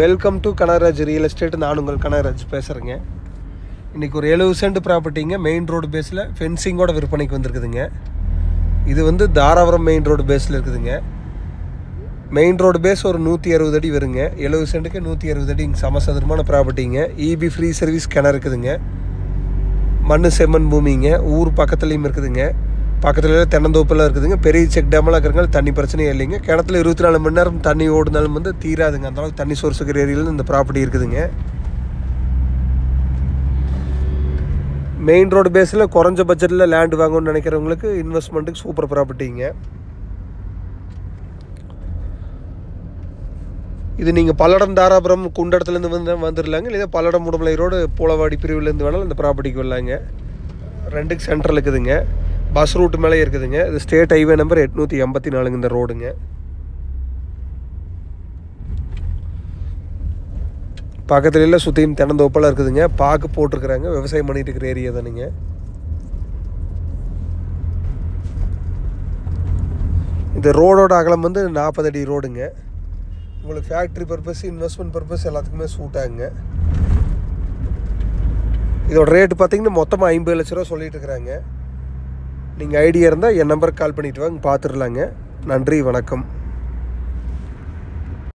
welcome to Kanagaraj real estate நான் உங்கள் கனகராஜ் பேசுகிறேங்க இன்றைக்கி ஒரு எழுபது சென்ட் ப்ராப்பர்ட்டிங்க மெயின் ரோடு பேஸில் ஃபென்சிங்கோட விற்பனைக்கு வந்திருக்குதுங்க இது வந்து தாராபுரம் மெயின் ரோடு பேஸில் இருக்குதுங்க மெயின் ரோடு பேஸ் ஒரு நூற்றி அறுபது அடி வருங்க எழுபது சென்ட்டுக்கு நூற்றி அறுபது அடி இங்கே சமசதுரமான ப்ராப்பர்ட்டிங்க இபி ஃப்ரீ சர்வீஸ் கிணறு இருக்குதுங்க மண் செம்மண் பூமிங்க ஊர் பக்கத்துலேயும் இருக்குதுங்க பக்கத்துல தென்னந்தோப்பெல்லாம் இருக்குதுங்க பெரிய செக் டேமெல்லாம் இருக்கிறனால தண்ணி பிரச்சனையே இல்லைங்க கிணத்துல இருபத்தி நாலு மணி நேரம் தண்ணி ஓடுனாலும் வந்து தீராதுங்க அந்த அளவுக்கு தண்ணி சோர்ஸ் இருக்கிற ஏரியாவில் இந்த ப்ராப்பர்ட்டி இருக்குதுங்க மெயின் ரோடு பேஸில் குறைஞ்ச பட்ஜெட்டில் லேண்ட் வாங்கணும்னு நினைக்கிறவங்களுக்கு இன்வெஸ்ட்மெண்ட்டுக்கு சூப்பர் ப்ராப்பர்ட்டிங்க இது நீங்கள் பல்லடம் தாராபுரம் குண்டடத்துலேருந்து வந்து வந்துடலாங்க இல்லை பல்லடம் உடமலை ரோடு பூலவாடி பிரிவுலேருந்து வேணாலும் இந்த ப்ராப்பர்ட்டிக்கு வரலாங்க ரெண்டுக்கு சென்டரில் இருக்குதுங்க பஸ் ரூட் மேலே இருக்குதுங்க இது ஸ்டேட் ஹைவே நம்பர் எட்நூற்றி எண்பத்தி நாலுங்க இந்த ரோடுங்க பக்கத்துல எல்லாம் சுற்றியும் தென்னந்தோப்பெல்லாம் இருக்குதுங்க பாக்கு போட்டிருக்கிறாங்க விவசாயம் பண்ணிட்டு இருக்கிற ஏரியா தானுங்க இந்த ரோடோட அகலம் வந்து நாற்பது அடி ரோடுங்க உங்களுக்கு ஃபேக்ட்ரி பர்பஸ் இன்வெஸ்ட்மெண்ட் பர்பஸ் எல்லாத்துக்குமே சூட் ஆகுங்க இதோட ரேட்டு பார்த்தீங்கன்னா மொத்தமாக ஐம்பது லட்ச ரூபா சொல்லிட்டு இருக்கிறாங்க நீங்கள் ஐடியா இருந்தால் என் நம்பருக்கு கால் பண்ணிட்டு வாங்க பார்த்துடலாங்க நன்றி வணக்கம்